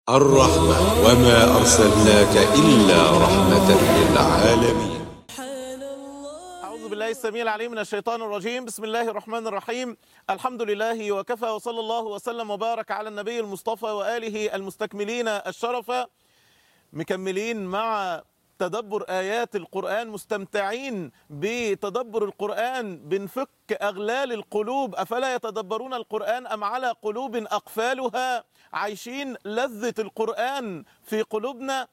الرحمة وما أرسلناك إلا رحمة للعالمين أعوذ بالله السميع العليم من الشيطان الرجيم بسم الله الرحمن الرحيم الحمد لله وكفى وصلى الله وسلم وبارك على النبي المصطفى وآله المستكملين الشرف مكملين مع تدبر آيات القرآن مستمتعين بتدبر القرآن بنفك أغلال القلوب أفلا يتدبرون القرآن أم على قلوب أقفالها عايشين لذة القرآن في قلوبنا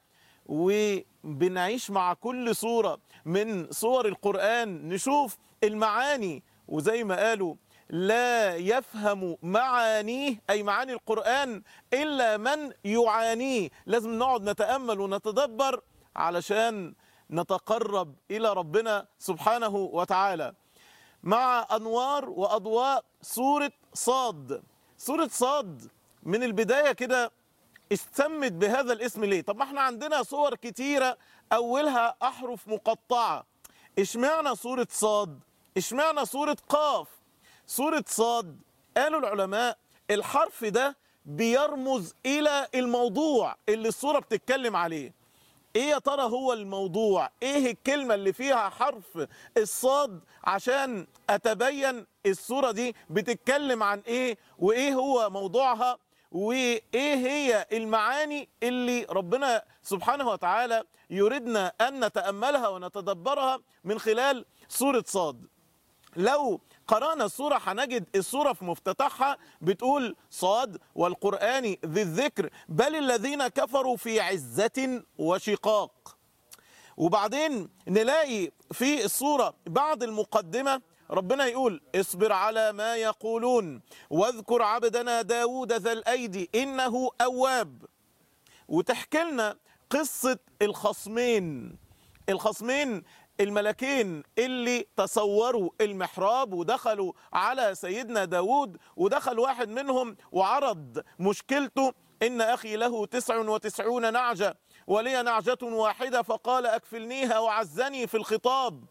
وبنعيش مع كل صورة من صور القرآن نشوف المعاني وزي ما قالوا لا يفهم معانيه أي معاني القرآن إلا من يعانيه لازم نقعد نتأمل ونتدبر علشان نتقرب إلى ربنا سبحانه وتعالى مع أنوار وأضواء سورة صاد سورة صاد من البداية كده استمت بهذا الاسم ليه طب ما احنا عندنا صور كتيرة أولها أحرف مقطعة اشمعنى سورة صاد اشمعنى سورة قاف سورة صاد قالوا العلماء الحرف ده بيرمز إلى الموضوع اللي السورة بتتكلم عليه ايه يا ترى هو الموضوع ايه الكلمة اللي فيها حرف الصاد عشان اتبين الصورة دي بتتكلم عن ايه وايه هو موضوعها وايه هي المعاني اللي ربنا سبحانه وتعالى يريدنا ان نتأملها ونتدبرها من خلال سورة صاد لو قرأنا السورة هنجد السورة في مفتتحها بتقول صاد والقرآن ذي الذكر بل الذين كفروا في عزة وشقاق وبعدين نلاقي في السورة بعد المقدمة ربنا يقول اصبر على ما يقولون واذكر عبدنا داود ذا الأيدي إنه أواب وتحكي لنا قصة الخصمين الخصمين الملكين اللي تصوروا المحراب ودخلوا على سيدنا داود ودخل واحد منهم وعرض مشكلته إن أخي له تسع وتسعون نعجة ولي نعجة واحدة فقال أكفلنيها وعزني في الخطاب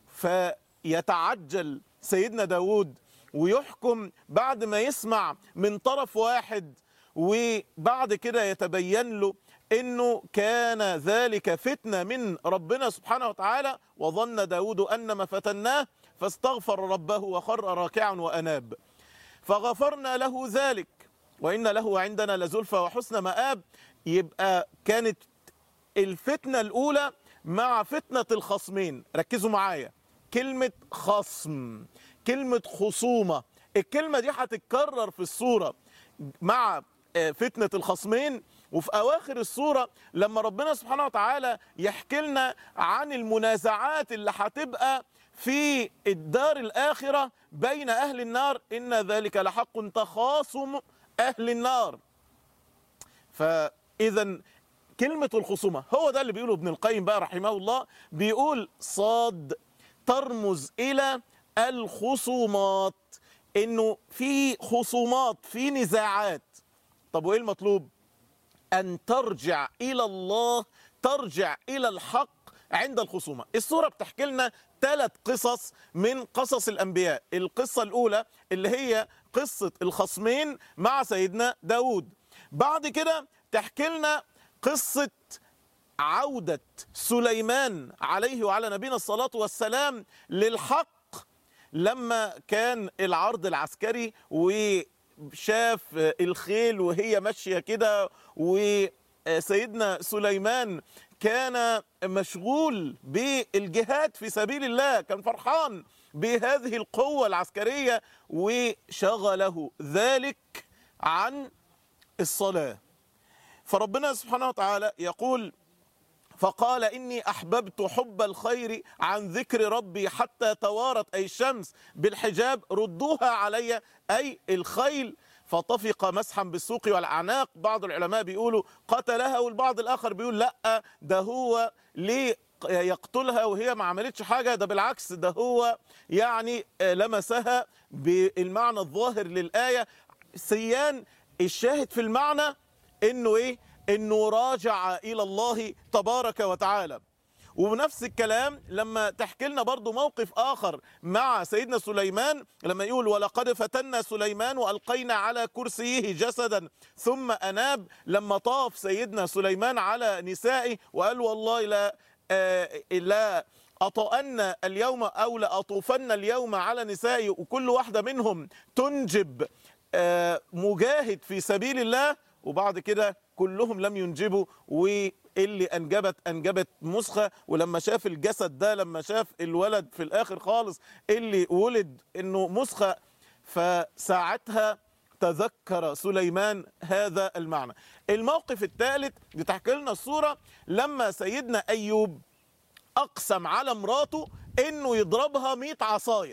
فيتعجل سيدنا داود ويحكم بعد ما يسمع من طرف واحد وبعد كده يتبين له انه كان ذلك فتنة من ربنا سبحانه وتعالى وظن داود انما فتناه فاستغفر ربه وخر راكعا واناب فغفرنا له ذلك وان له عندنا لزلفى وحسن مآب يبقى كانت الفتنة الاولى مع فتنة الخصمين ركزوا معايا كلمة خصم كلمة خصومة الكلمة دي هتتكرر في الصورة مع فتنة الخصمين وفي أواخر السورة لما ربنا سبحانه وتعالى يحكي لنا عن المنازعات اللي هتبقى في الدار الآخرة بين أهل النار إن ذلك لحق تخاصم أهل النار فإذا كلمة الخصومة هو ده اللي بيقوله ابن القيم بقى رحمه الله بيقول صاد ترمز إلى الخصومات إنه في خصومات في نزاعات طب وإيه المطلوب أن ترجع إلى الله ترجع إلى الحق عند الخصومة السورة بتحكي لنا ثلاث قصص من قصص الأنبياء القصة الأولى اللي هي قصة الخصمين مع سيدنا داود بعد كده تحكي لنا قصة عودة سليمان عليه وعلى نبينا الصلاة والسلام للحق لما كان العرض العسكري و شاف الخيل وهي ماشيه كده وسيدنا سليمان كان مشغول بالجهاد في سبيل الله كان فرحان بهذه القوه العسكريه وشغله ذلك عن الصلاه فربنا سبحانه وتعالى يقول فقال إني أحببت حب الخير عن ذكر ربي حتى توارت أي الشمس بالحجاب ردوها علي أي الخيل فطفق مسحا بالسوق والأعناق بعض العلماء بيقولوا قتلها والبعض الآخر بيقول لا ده هو ليه يقتلها وهي ما عملتش حاجة ده بالعكس ده هو يعني لمسها بالمعنى الظاهر للآية سيان الشاهد في المعنى انه ايه انه راجع الى الله تبارك وتعالى ونفس الكلام لما تحكي لنا برضو موقف آخر مع سيدنا سليمان لما يقول ولقد فتنا سليمان وألقينا على كرسيه جسدا ثم أناب لما طاف سيدنا سليمان على نسائه وقال والله لا آه لا أطأن اليوم أو لأطوفن اليوم على نسائي وكل واحدة منهم تنجب آه مجاهد في سبيل الله وبعد كده كلهم لم ينجبوا واللي انجبت انجبت مسخه ولما شاف الجسد ده لما شاف الولد في الاخر خالص اللي ولد انه مسخه فساعتها تذكر سليمان هذا المعنى الموقف الثالث بتحكي لنا الصوره لما سيدنا ايوب اقسم على مراته انه يضربها 100 عصايه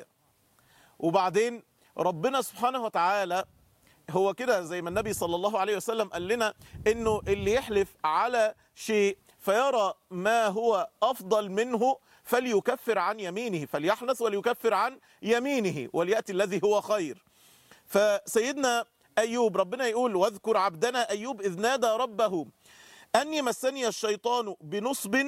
وبعدين ربنا سبحانه وتعالى هو كده زي ما النبي صلى الله عليه وسلم قال لنا انه اللي يحلف على شيء فيرى ما هو افضل منه فليكفر عن يمينه فليحنث وليكفر عن يمينه ولياتي الذي هو خير فسيدنا ايوب ربنا يقول واذكر عبدنا ايوب اذ نادى ربه اني مسني الشيطان بنصب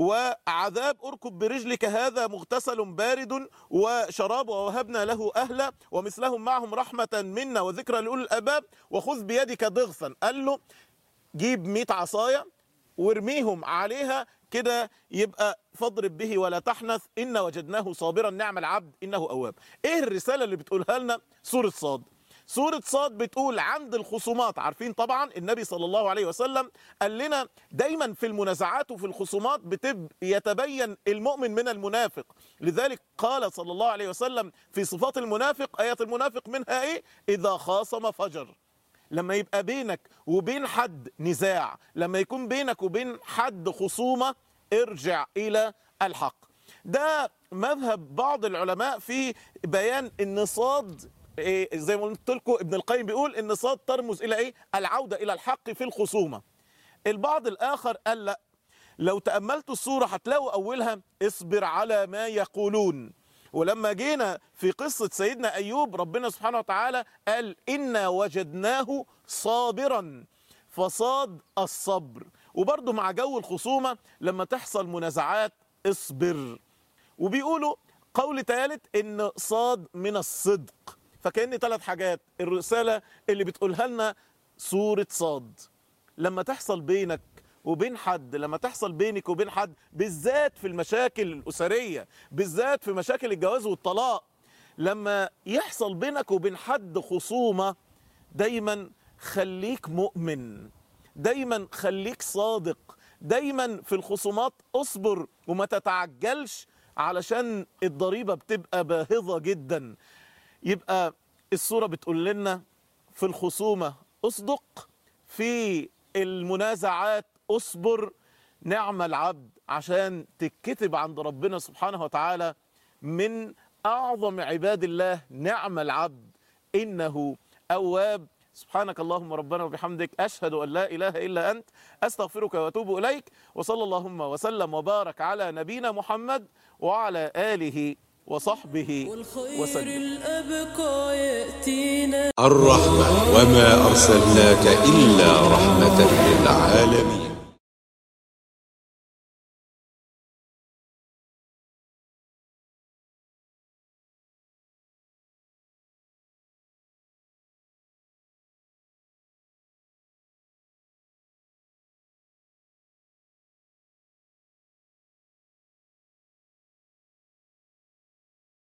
وعذاب اركب برجلك هذا مغتسل بارد وشراب ووهبنا له اهلا ومثلهم معهم رحمه منا وذكرى لاولي الالباب وخذ بيدك ضغثا قال له جيب 100 عصايه وارميهم عليها كده يبقى فاضرب به ولا تحنث ان وجدناه صابرا نعم العبد انه اواب ايه الرساله اللي بتقولها لنا سوره صاد سورة صاد بتقول عند الخصومات عارفين طبعا النبي صلى الله عليه وسلم قال لنا دايما في المنازعات وفي الخصومات بتب يتبين المؤمن من المنافق لذلك قال صلى الله عليه وسلم في صفات المنافق آيات المنافق منها ايه إذا خاصم فجر لما يبقى بينك وبين حد نزاع لما يكون بينك وبين حد خصومة ارجع إلى الحق ده مذهب بعض العلماء في بيان ان صاد إيه زي ما قلت لكم ابن القيم بيقول ان صاد ترمز الى ايه العوده الى الحق في الخصومه البعض الاخر قال لا لو تاملتوا الصوره هتلاقوا اولها اصبر على ما يقولون ولما جينا في قصه سيدنا ايوب ربنا سبحانه وتعالى قال انا وجدناه صابرا فصاد الصبر وبرضه مع جو الخصومه لما تحصل منازعات اصبر وبيقولوا قول ثالث ان صاد من الصدق فكأن ثلاث حاجات الرسالة اللي بتقولها لنا سورة صاد لما تحصل بينك وبين حد لما تحصل بينك وبين حد بالذات في المشاكل الأسرية بالذات في مشاكل الجواز والطلاق لما يحصل بينك وبين حد خصومة دايما خليك مؤمن دايما خليك صادق دايما في الخصومات اصبر وما تتعجلش علشان الضريبة بتبقى باهظة جدا يبقى الصورة بتقول لنا في الخصومة اصدق في المنازعات اصبر نعم العبد عشان تتكتب عند ربنا سبحانه وتعالى من أعظم عباد الله نعم العبد إنه أواب سبحانك اللهم ربنا وبحمدك أشهد أن لا إله إلا أنت أستغفرك وأتوب إليك وصلى اللهم وسلم وبارك على نبينا محمد وعلى آله وصحبه والخير وسلم الأبقى يأتينا الرحمة وما أرسلناك إلا رحمة للعالمين